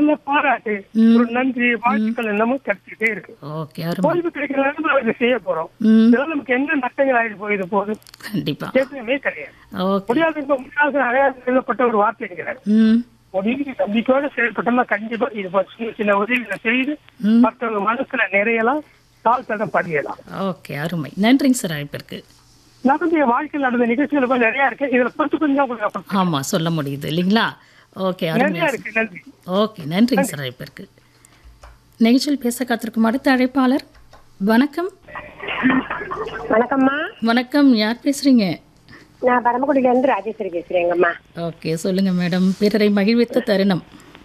நல்ல பாராட்டு ம். ஒரு நன்றி வாழ்த்துக்கள் என்னமோ கிடைச்சிட்டே இருக்கு ஓகே அருமை ஓய்வு கிடைக்கிற நேரத்துல நம்ம இதை செய்ய போறோம் ம் இதனால நமக்கு என்ன நஷ்டங்கள் ஆயிட்டு போகுது போது கண்டிப்பா எதுவுமே கிடையாது ஓகே முடியாது இப்ப முடியாது அடையாளம் எழுதப்பட்ட ஒரு வார்த்தை இருக்கிறார் ம் முடிவு நம்பிக்கையோட செயல்பட்டோம்னா கண்டிப்பா இது போல சின்ன சின்ன உதவிகளை செய்து ம் மற்றவங்க மனசுல நிறையலாம் தாழ் தடம் பதியலாம் ஓகே அருமை நன்றிங்க சார் அழைப்பிற்கு நடந்த வாழ்க்கையில் நடந்த நிகழ்ச்சிகள் கொஞ்சம் நிறைய இருக்கு இதுல கொஞ்சம் கொஞ்சம் உங்களுக்கு அப்புறம் ஆமா சொல்ல முடியுது இல்லைங்களா ஓகே நிறைய அருமையா இருக்கு நன்றி ஓகே நன்றிங்க சார் அழைப்பிற்கு நிகழ்ச்சியில் பேச காத்திருக்கும் அடுத்த அழைப்பாளர் வணக்கம் வணக்கம்மா வணக்கம் யார் பேசுறீங்க நான் பரமக்குடியில இருந்து ராஜேஸ்வரி பேசுறேங்கம்மா ஓகே சொல்லுங்க மேடம் பிறரை மகிழ்வித்த தருணம்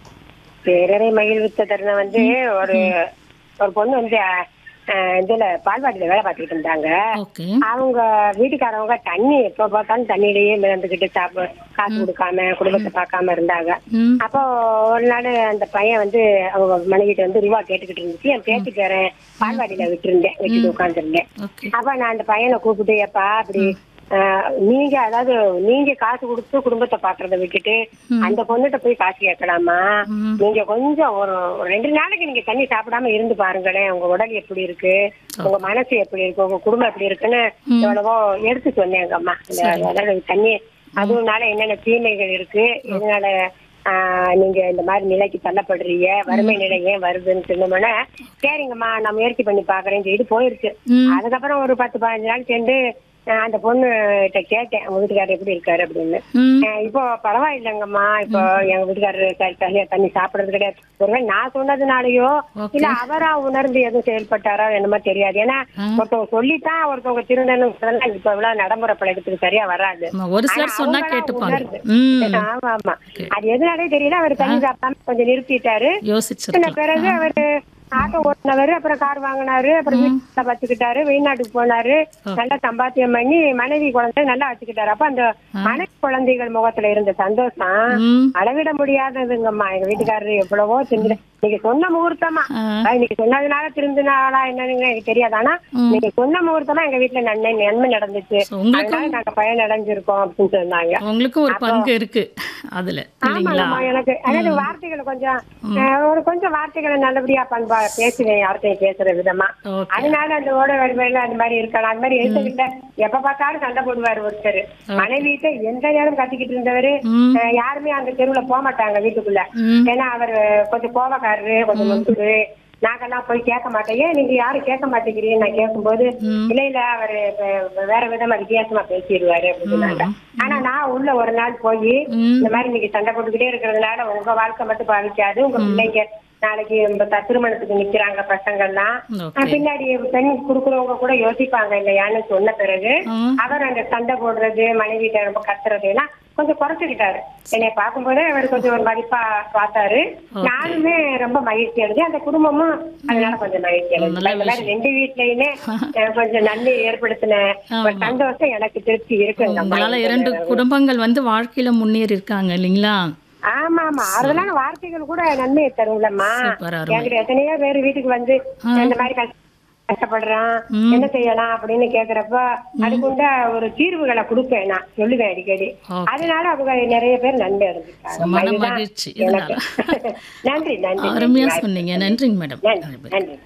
பேரரை மகிழ்வித்த தருணம் வந்து ஒரு ஒரு பொண்ணு வந்து அஹ், இதுல பால்வாடியில வேலை பார்த்துக்கிட்டு இருந்தாங்க ஓகே அவங்க வீட்டுக்காரவங்க தண்ணி எப்ப பார்த்தாலும் தண்ணியிலேயே மிதந்துக்கிட்டு சாப்பிட காசு கொடுக்காம குடும்பத்தை பார்க்காம இருந்தாங்க ம் அப்போ ஒரு நாள் அந்த பையன் வந்து அவங்க மனைவிட்ட வந்து ரூபா கேட்டுக்கிட்டு இருந்துச்சு என் பேத்தி பேரன் பால்வாடியில விட்டுருந்தேன் விட்டுட்டு உட்காந்துருந்தேன் ஓகே அப்ப நான் அந்த பையனை கூப்பிட்டு ஏப்பா அப்படி ஆஹ், நீங்க அதாவது நீங்க காசு கொடுத்து குடும்பத்தை பாக்குறத விட்டுட்டு அந்த பொண்ணுகிட்ட போய் காசு கேட்கலாமா ம். நீங்க கொஞ்சம் ஒரு ஒரு ரெண்டு நாளைக்கு நீங்க தண்ணி சாப்பிடாம இருந்து பாருங்களேன் உங்க உடல் எப்படி இருக்கு உங்க மனசு எப்படி இருக்கு உங்க குடும்பம் எப்படி இருக்குன்னு எவ்வளவோ எடுத்து சொன்னேன் எங்க அம்மா இந்த அதாவது தண்ணி அதுனால என்னென்ன தீமைகள் இருக்கு இதனால ஆஹ், நீங்க இந்த மாதிரி நிலைக்கு தள்ளப்படுறீங்க வறுமை நிலை ஏன் வருதுன்னு சொன்னோம்னா சரிங்கம்மா நான் முயற்சி பண்ணி பாக்குறேன்னு சொல்லிட்டு போயிருச்சு ம் அதுக்கப்புறம் ஒரு பத்து பதினஞ்சு நாள் சேர்ந்து அஹ் அந்த பொண்ணு கிட்ட கேட்டேன் உங்க வீட்டுக்காரர் எப்படி இருக்காரு அப்படின்னு ம் அஹ் இப்போ பரவாயில்லைங்கம்மா இப்போ எங்க வீட்டுக்காரரு சரி சரியா தண்ணி சாப்பிடுறது கிடையாது ஒருவேளை நான் சொன்னதுனாலயோ Okay. இல்ல அவரா உணர்ந்து எதுவும் செயல்பட்டாரோ என்னமோ தெரியாது ஏன்னா ஆ. ஒருத்தவங்க சொல்லித்தான் ஒருத்தவங்க திருந்தணும் இப்ப இவ்வளவு நடைமுறை பழக்கத்துக்கு சரியா வராது ஆமா, ஒரு சிலர் ஆனா சொன்னா அவங்களா கேட்டுப்பாங்க உணர்ந்து. ம் ஆமா ஆமா Okay. அது எதனாலே தெரியல அவர் தண்ணி சாப்பிடாம கொஞ்சம் நிறுத்திட்டாரு பின்ன யோசிச்சிருக்கலாம் பிறகு அவரு ஆட்டோ ஓட்டினவரு அப்புறம் கார் வாங்கினாரு அப்புறம் வீட்டுல வச்சுக்கிட்டாரு வெளிநாட்டுக்கு போனாரு நல்லா சம்பாத்தியம் பண்ணி மனைவி குழந்தை நல்லா வச்சுக்கிட்டாரு அப்ப அந்த மனைவி குழந்தைகள் முகத்துல இருந்த சந்தோஷம் ம் அளவிட முடியாததுங்கம்மா எங்க வீட்டுக்காரரு எவ்வளவோ திருந்து நீங்க சொன்ன முகூர்த்தமா ஆ. அது நீங்க சொன்னதுனால திருந்தினாளா என்னன்னு எனக்கு தெரியாது ஆனா நீங்க சொன்ன முகூர்த்தமா எங்க வீட்டுல நன்மை நன்மை நடந்துச்சு So, உங்களுக்கும் அதனால நாங்க பயன் அடைஞ்சிருக்கோம் அப்படின்னு சொன்னாங்க உங்களுக்கும் ஒரு பங்கு இருக்கு அதுல இல்லைங்களா ஆமாங்கம்மா எனக்கு அதாவது வார்த்தைகளை கொஞ்சம் அஹ், ஒரு கொஞ்சம் வார்த்தைகளை நல்லபடியா பண்பா பேசுவேன் யார்கிட்டயும் பேசுற விதமா ஓகே அதனால அந்த ஓட வடிவேல அந்த மாதிரி இருக்கலாம் அந்த மாதிரி எழுத்துக்கிட்ட எப்ப பார்த்தாலும் சண்டை போடுவாரு ஒருத்தர் மனைவிட்ட எந்த நேரம் கத்திக்கிட்டு இருந்தவரு ம் அஹ், யாருமே அந்த தெருவுல போக மாட்டாங்க வீட்டுக்குள்ள ம் ஏன்னா அவர் கொஞ்சம் கோபக்காரரு கொஞ்சம் முந்துரு நாங்கெல்லாம் போய் கேட்க மாட்டேன் ஏன் நீங்க யாரும் கேட்க மாட்டேங்கிறீங்க நான் கேட்கும்போது ம். இல்ல இல்ல அவரு வே- வேற விதமா வித்தியாசமா பேசிடுவாரு அப்படின்னு ஆனா நான் உள்ள ஒரு நாள் போய் ம் இந்த மாதிரி நீங்க சண்டை போட்டுக்கிட்டே இருக்கிறதுனால உங்க வாழ்க்கை மட்டும் பாதிக்காது உங்க பிள்ளைங்க நாளைக்கு இந்த த- திருமணத்துக்கு நிக்கிறாங்க பசங்க எல்லாம் ஓகே பின்னாடி பெண் குடுக்குறவங்க கூட யோசிப்பாங்க இல்லையான்னு சொன்ன பிறகு ம் அவர் அந்த சண்டை போடுறது மனைவிட்ட ரொம்ப கத்துறது எல்லாம் கொஞ்சம் குறைச்சுக்கிட்டாரு என்னை பார்க்கும்போதே அவர் கொஞ்சம் ஒரு மதிப்பா பார்த்தாரு நானுமே ரொம்ப மகிழ்ச்சி அடைஞ்சு அந்த குடும்பமும் அதனால கொஞ்சம் மகிழ்ச்சி அடைஞ்சு நல்ல இந்த மாதிரி ரெண்டு வீட்லயுமே அஹ், கொஞ்சம் நன்மை ஏற்படுத்தின ஒரு சந்தோஷம் எனக்கு திருப்தி இருக்குங்க உங்களால இரண்டு குடும்பங்கள் வந்து வாழ்க்கையில முன்னேறி இருக்காங்க இல்லைங்களா ஆமா ஆமா அதெல்லாம் வார்த்தைகள் கூட நன்மையை தரும்லம்மா சூப்பர் அருமை என்கிட்ட எத்தனையோ பேர் வீட்டுக்கு வந்து இந்த மாதிரி கஷ்ட- கஷ்டப்படுறான் என்ன செய்யலாம் அப்படின்னு கேக்குறப்ப அதுக்குண்ட ஒரு தீர்வுகளை கொடுப்பேன் நான் சொல்லுவேன் அடிக்கடி Okay. அதனால அவங்க நிறைய பேர் நன்மை அடைஞ்சிருக்காங்க மன இதுதான் மகிழ்ச்சி எனக்கு. இதனால நன்றி நன்றி அருமையா சொன்னீங்க நன்றிங்க மேடம் நன்றி நன்றி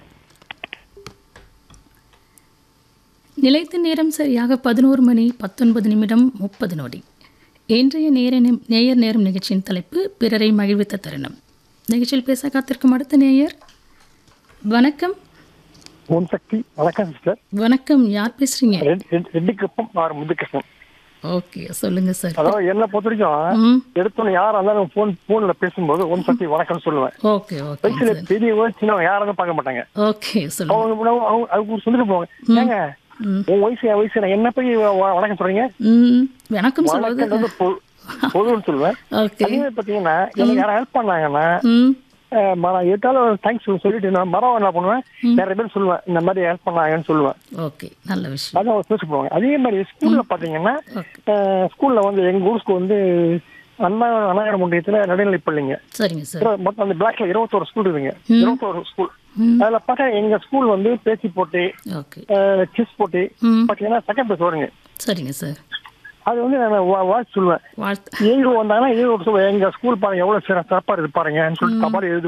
நிலைத்த நேரம் சரியாக பதினோரு மணி பத்தொன்பது நிமிடம் முப்பது நொடி இன்றைய நேர நே- நேயர் நேரம் நிகழ்ச்சியின் தலைப்பு பிறரை மகிழ்வித்த தருணம் நிகழ்ச்சியில் பேச காத்திருக்கும் அடுத்த நேயர் வணக்கம் ஓம் சக்தி வணக்கம் சிஸ்டர் வணக்கம் யார் பேசுறீங்க ரெண்டு கப்பம் ஆறு முதுகிருஷ்ணன் ஓகே சொல்லுங்க சார் அதாவது என்ன பொறுத்த வரைக்கும் ம் எடுத்தோன்னு யாரா இருந்தாலும் போன் போன்ல பேசும்போது ஓம் சக்தி வணக்கம் சொல்லுவேன் ஓகே ஓகே வயசுல பெரியவங்க சின்னவங்க யாரும் பார்க்க மாட்டாங்க ஓகே சொல்லுங்க அவங்க அவங்க- அவங்க அவங்க சொல்லிட்டு போவாங்க ஏங்க ம் உன் வயசு என் வயசு நான் என்ன போய் வ- வணக்கம் சொல்றீங்க ம் வணக்கம் சொல்வது வணக்கம் வந்து பொ- பொதுன்னு சொல்லுவேன் ஓகே அதே மாதிரி பாத்தீங்கன்னா எனக்கு யாரும் ஹெல்ப் பண்ணாங்கன்னா ம் அஹ், மரம் எட்டாலும் தேங்க்ஸ் சொல்லிட்டு நான் மரம் என்ன பண்ணுவேன் நிறைய பேர் சொல்லுவேன் இந்த மாதிரி ஹெல்ப் பண்ணாங்கன்னு சொல்லுவேன் ஓகே நல்ல விஷயம் அதான் அவங்க பேச போவாங்க அதே மாதிரி ஸ்கூல்ல பாத்தீங்கன்னா ஓகே அஹ், ஸ்கூல்ல வந்து எங்க ஊர் ஸ்கூல் வந்து அண்ணா அண்ணாயிரம் ஒன்றியத்துல நடுநிலை பள்ளிங்க சரிங்க சார் இருபது- மொத்தம் அந்த பிளாக்ல இருபத்தோரு ஸ்கூல் இருக்குங்க ம். இருபத்தோரு ஸ்கூல் ம் அதுல பார்த்தா எங்க ஸ்கூல் வந்து பேச்சு போட்டி ஓகே செஸ் போட்டி ம் பாத்தீங்கன்னா செகண்ட் பிளேஸ் வருங்க சரிங்க சார் அது வந்து நான் வா- வாழ்த்து சொல்லுவேன் வாழ்த்து ஏழு வந்தாங்கன்னா ஏழு சொல்லுவேன் எங்க ஸ்கூல் பாருங்க எவ்வளவு சிற- சிறப்பா இருக்கு பாருங்கன்னு சொல்லிட்டு தபால் எழுதி